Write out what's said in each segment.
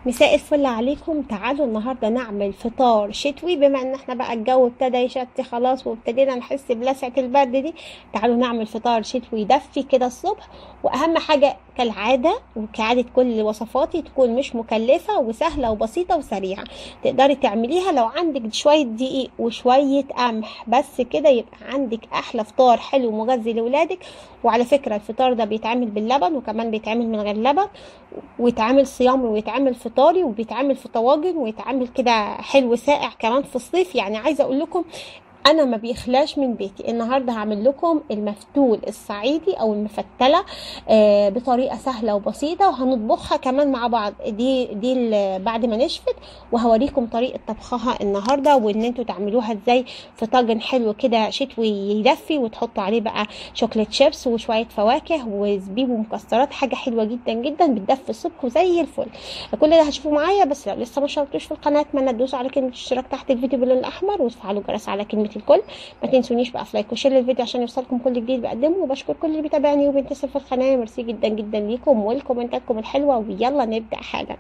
مساء الفل عليكم تعالوا النهارده نعمل فطار شتوي بما ان احنا بقى الجو ابتدى يشتي خلاص وابتدينا نحس بلسعة البرد دي تعالوا نعمل فطار شتوي يدفي كده الصبح واهم حاجة كالعادة وكعادة كل وصفاتي تكون مش مكلفة وسهلة وبسيطة وسريعة تقدري تعمليها لو عندك شوية دقيق وشوية قمح بس كده يبقى عندك احلى فطار حلو مغذي لولادك وعلى فكرة الفطار ده بيتعمل باللبن وكمان بيتعمل من غير لبن ويتعمل صيامي ويتعمل فطاري وبيتعمل في طواجن ويتعمل كده حلو ساقع كمان في الصيف يعني عايزه اقول لكم انا ما بيخلاش من بيتي النهارده هعمل لكم المفتول الصعيدي او المفتله آه بطريقه سهله وبسيطه وهنطبخها كمان مع بعض دي دي بعد ما نشفت وهوريكم طريقه طبخها النهارده وان انتوا تعملوها ازاي في طاجن حلو كده شتوي يدفي وتحطوا عليه بقى شوكليت شيبس وشويه فواكه وزبيب ومكسرات حاجه حلوه جدا جدا بتدفي الصبح وزي الفل كل ده هتشوفوه معايا بس لو لسه ما اشتركتوش في القناه اتمنى تدوسوا على كلمه اشتراك تحت الفيديو باللون الاحمر وتفعلوا الجرس على كلمه الكل ما تنسونيش بقى في لايك وشير للفيديو عشان يوصلكم كل جديد بقدمه وبشكر كل اللي بيتابعني وبينتسب في القناه ميرسي جدا جدا ليكم والكومنتاتكم الحلوه ويلا نبدا حالا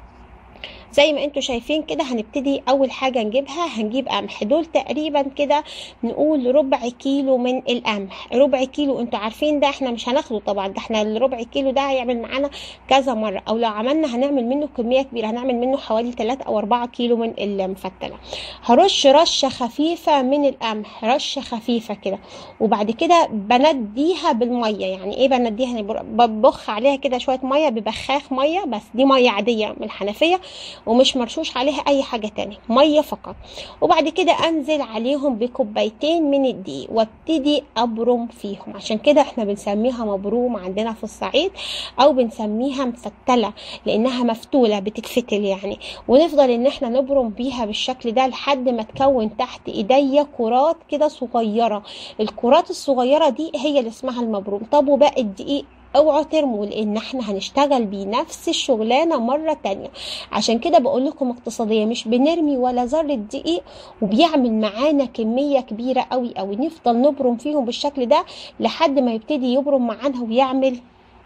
زي ما انتوا شايفين كده هنبتدي اول حاجه نجيبها هنجيب قمح دول تقريبا كده نقول ربع كيلو من القمح ربع كيلو انتوا عارفين ده احنا مش هناخده طبعا ده احنا الربع كيلو ده هيعمل معانا كذا مره او لو عملنا هنعمل منه كميه كبيره هنعمل منه حوالي 3 او 4 كيلو من المفتله هرش رشه خفيفه من القمح رشه خفيفه كده وبعد كده بنديها بالميه يعني ايه بنديها يعني ببخ عليها كده شويه ميه ببخاخ ميه بس دي ميه عاديه من الحنفيه ومش مرشوش عليها اي حاجة تانية مية فقط وبعد كده انزل عليهم بكوبايتين من الدقيق وابتدي ابرم فيهم عشان كده احنا بنسميها مبروم عندنا في الصعيد او بنسميها مفتلة لانها مفتولة بتتفتل يعني ونفضل ان احنا نبرم بيها بالشكل ده لحد ما تكون تحت ايديا كرات كده صغيرة الكرات الصغيرة دي هي اللي اسمها المبروم طب وباقي الدقيق اوعوا ترموا لان احنا هنشتغل بيه نفس الشغلانه مره تانية عشان كده بقول لكم اقتصاديه مش بنرمي ولا ذره دقيق وبيعمل معانا كميه كبيره قوي قوي نفضل نبرم فيهم بالشكل ده لحد ما يبتدي يبرم معانا ويعمل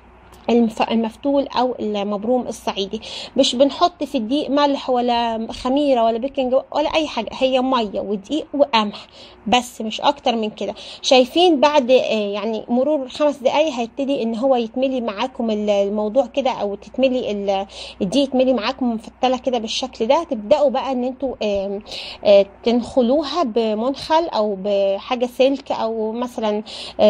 المفتول او المبروم الصعيدي مش بنحط في الدقيق ملح ولا خميره ولا بيكنج ولا اي حاجه هي ميه ودقيق وقمح بس مش اكتر من كده شايفين بعد يعني مرور خمس دقايق هيبتدي ان هو يتملي معاكم الموضوع كده او تتملي الدقيق يتملي معاكم مفتله كده بالشكل ده تبداوا بقى ان انتوا تنخلوها بمنخل او بحاجه سلك او مثلا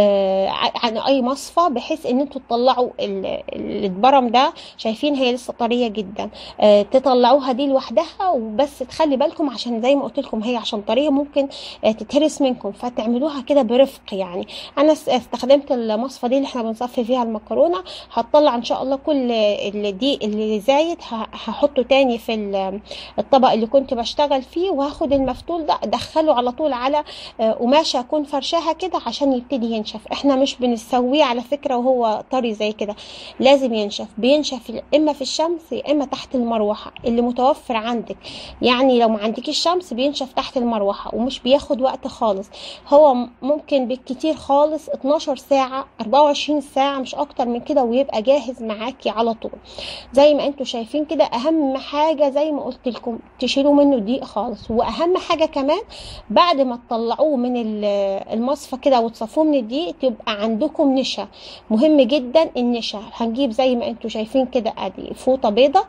عن اي مصفى بحيث ان انتوا تطلعوا البرم ده شايفين هي لسه طريه جدا آه تطلعوها دي لوحدها وبس تخلي بالكم عشان زي ما قلت لكم هي عشان طريه ممكن آه تتهرس منكم فتعملوها كده برفق يعني انا استخدمت المصفى دي اللي احنا بنصفي فيها المكرونه هطلع ان شاء الله كل الدقيق اللي زايد هحطه تاني في الطبق اللي كنت بشتغل فيه وهاخد المفتول ده ادخله على طول على آه قماشه اكون فرشاها كده عشان يبتدي ينشف احنا مش بنسويه على فكره وهو طري زي كده لازم ينشف بينشف اما في الشمس يا اما تحت المروحه اللي متوفر عندك يعني لو ما عندكيش شمس بينشف تحت المروحه ومش بياخد وقت خالص هو ممكن بالكتير خالص 12 ساعه 24 ساعه مش اكتر من كده ويبقى جاهز معاكي على طول زي ما انتم شايفين كده اهم حاجه زي ما قلت لكم تشيلوا منه دقيق خالص واهم حاجه كمان بعد ما تطلعوه من المصفى كده وتصفوه من الدقيق تبقى عندكم نشا مهم جدا النشا هنجيب زي ما انتم شايفين كده ادي فوطه بيضه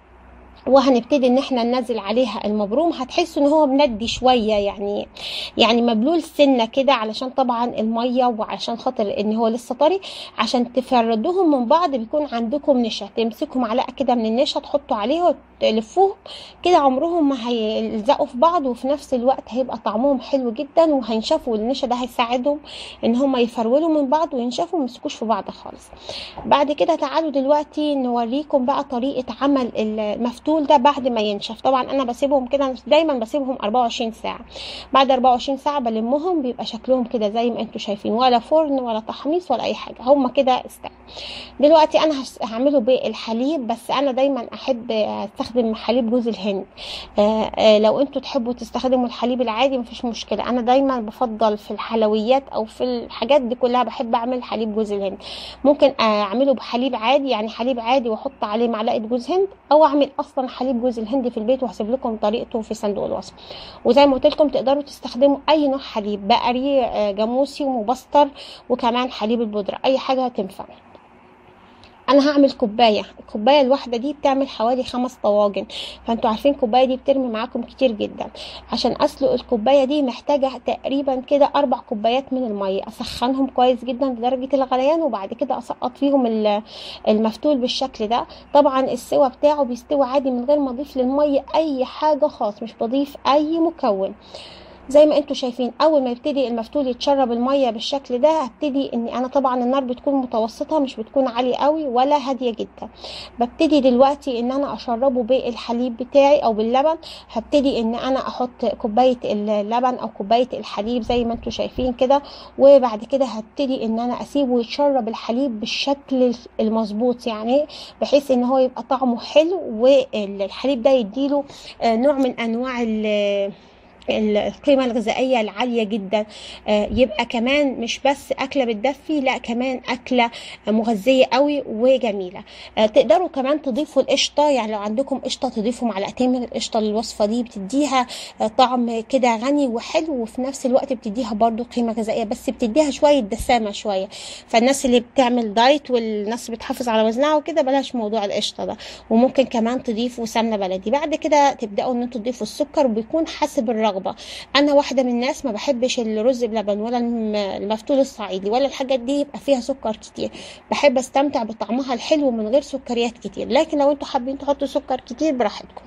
وهنبتدي ان احنا ننزل عليها المبروم هتحسوا ان هو مندي شويه يعني يعني مبلول سنه كده علشان طبعا الميه وعشان خاطر ان هو لسه طري عشان تفردوهم من بعض بيكون عندكم نشا تمسكوا معلقه كده من النشا تحطوا عليها وتلفوهم كده عمرهم ما هيلزقوا في بعض وفي نفس الوقت هيبقى طعمهم حلو جدا وهينشفوا النشا ده هيساعدهم ان هم يفرولوا من بعض وينشفوا ومسكوش في بعض خالص بعد كده تعالوا دلوقتي نوريكم بقى طريقه عمل المفتول الفول ده بعد ما ينشف طبعا انا بسيبهم كده دايما بسيبهم 24 ساعه بعد 24 ساعه بلمهم بيبقى شكلهم كده زي ما انتم شايفين ولا فرن ولا تحميص ولا اي حاجه هم كده استوى دلوقتي انا هعمله بالحليب بس انا دايما احب استخدم حليب جوز الهند آآ آآ لو انتوا تحبوا تستخدموا الحليب العادي مفيش مشكله انا دايما بفضل في الحلويات او في الحاجات دي كلها بحب اعمل حليب جوز الهند ممكن اعمله بحليب عادي يعني حليب عادي واحط عليه معلقه جوز هند او اعمل اصلا طبعا حليب جوز الهند في البيت وهسيب لكم طريقته في صندوق الوصف وزي ما قلت لكم تقدروا تستخدموا اي نوع حليب بقري آه، جاموسي ومبستر وكمان حليب البودره اي حاجه تنفع انا هعمل كوبايه الكوبايه الواحده دي بتعمل حوالي خمس طواجن فانتوا عارفين الكوبايه دي بترمي معاكم كتير جدا عشان اسلق الكوبايه دي محتاجه تقريبا كده اربع كوبايات من الميه اسخنهم كويس جدا لدرجه الغليان وبعد كده اسقط فيهم ال- المفتول بالشكل ده طبعا السوا بتاعه بيستوي عادي من غير ما اضيف للميه اي حاجه خالص مش بضيف اي مكون زي ما انتوا شايفين اول ما يبتدي المفتول يتشرب الميه بالشكل ده هبتدي اني انا طبعا النار بتكون متوسطه مش بتكون عاليه قوي ولا هاديه جدا ببتدي دلوقتي ان انا اشربه بالحليب بتاعي او باللبن هبتدي ان انا احط كوبايه اللبن او كوبايه الحليب زي ما انتوا شايفين كده وبعد كده هبتدي ان انا اسيبه يتشرب الحليب بالشكل المظبوط يعني بحيث ان هو يبقى طعمه حلو والحليب ده يديله آه، نوع من انواع ال- القيمة الغذائية العالية جدا آه، يبقى كمان مش بس أكلة بتدفي لا كمان أكلة مغذية قوي وجميلة آه، تقدروا كمان تضيفوا القشطة يعني لو عندكم قشطة تضيفوا معلقتين من القشطة للوصفة دي بتديها آه، طعم كده غني وحلو وفي نفس الوقت بتديها برضو قيمة غذائية بس بتديها شوية دسامة شوية فالناس اللي بتعمل دايت والناس بتحافظ على وزنها وكده بلاش موضوع القشطة ده وممكن كمان تضيفوا سمنة بلدي بعد كده تبدأوا ان انتوا تضيفوا السكر وبيكون حسب الرغبة انا واحدة من الناس ما بحبش الرز بلبن ولا الم- المفتول الصعيدي ولا الحاجات دي يبقى فيها سكر كتير بحب استمتع بطعمها الحلو من غير سكريات كتير لكن لو انتوا حابين تحطوا سكر كتير براحتكم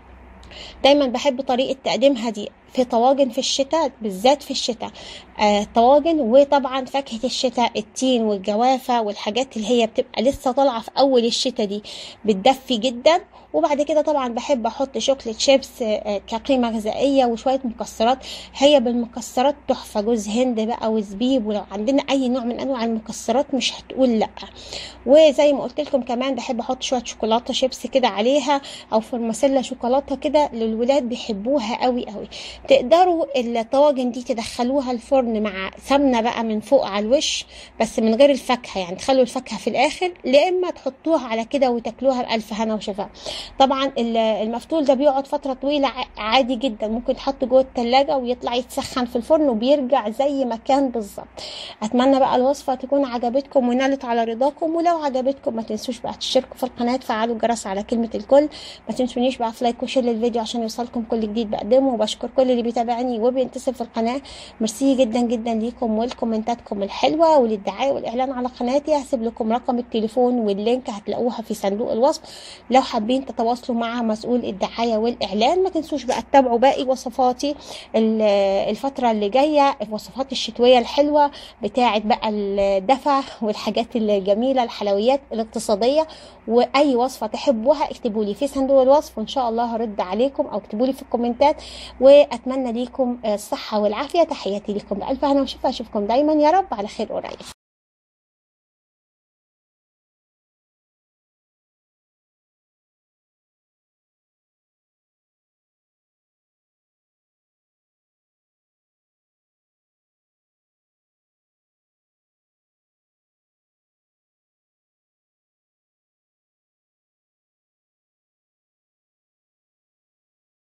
دايما بحب طريقة تقديمها دي في طواجن في الشتاء بالذات في الشتاء آه طواجن وطبعا فاكهة الشتاء التين والجوافة والحاجات اللي هي بتبقى لسه طالعة في أول الشتاء دي بتدفي جدا وبعد كده طبعا بحب أحط شوكليت شيبس آه كقيمة غذائية وشوية مكسرات هي بالمكسرات تحفة جوز هند بقى وزبيب ولو عندنا أي نوع من أنواع المكسرات مش هتقول لأ وزي ما قلت لكم كمان بحب أحط شوية شوكولاتة شيبس كده عليها أو فرماسيلا شوكولاتة كده للولاد بيحبوها قوي قوي تقدروا الطواجن دي تدخلوها الفرن مع سمنه بقى من فوق على الوش بس من غير الفاكهه يعني تخلوا الفاكهه في الاخر لا اما تحطوها على كده وتاكلوها بالف هنا وشفاء طبعا ال- المفتول ده بيقعد فتره طويله ع- عادي جدا ممكن تحطه جوه التلاجة ويطلع يتسخن في الفرن وبيرجع زي ما كان بالظبط اتمنى بقى الوصفه تكون عجبتكم ونالت على رضاكم ولو عجبتكم ما تنسوش بقى تشتركوا في القناه تفعلوا الجرس على كلمه الكل ما تنسونيش بقى في لايك وشير للفيديو عشان يوصلكم كل جديد بقدمه وبشكر كل اللي بيتابعني وبينتسب في القناه ميرسي جدا جدا ليكم ولكومنتاتكم الحلوه وللدعايه والاعلان على قناتي هسيب لكم رقم التليفون واللينك هتلاقوها في صندوق الوصف لو حابين تتواصلوا مع مسؤول الدعايه والاعلان ما تنسوش بقى تتابعوا باقي وصفاتي ال- الفتره اللي جايه الوصفات الشتويه الحلوه بتاعه بقى الدفا والحاجات الجميله الحلويات الاقتصاديه واي وصفه تحبوها اكتبوا لي في صندوق الوصف وان شاء الله هرد عليكم او اكتبوا لي في الكومنتات واتمنى ليكم الصحه والعافيه تحياتي لكم بالف هنا وشفا اشوفكم دايما يا رب على خير قريب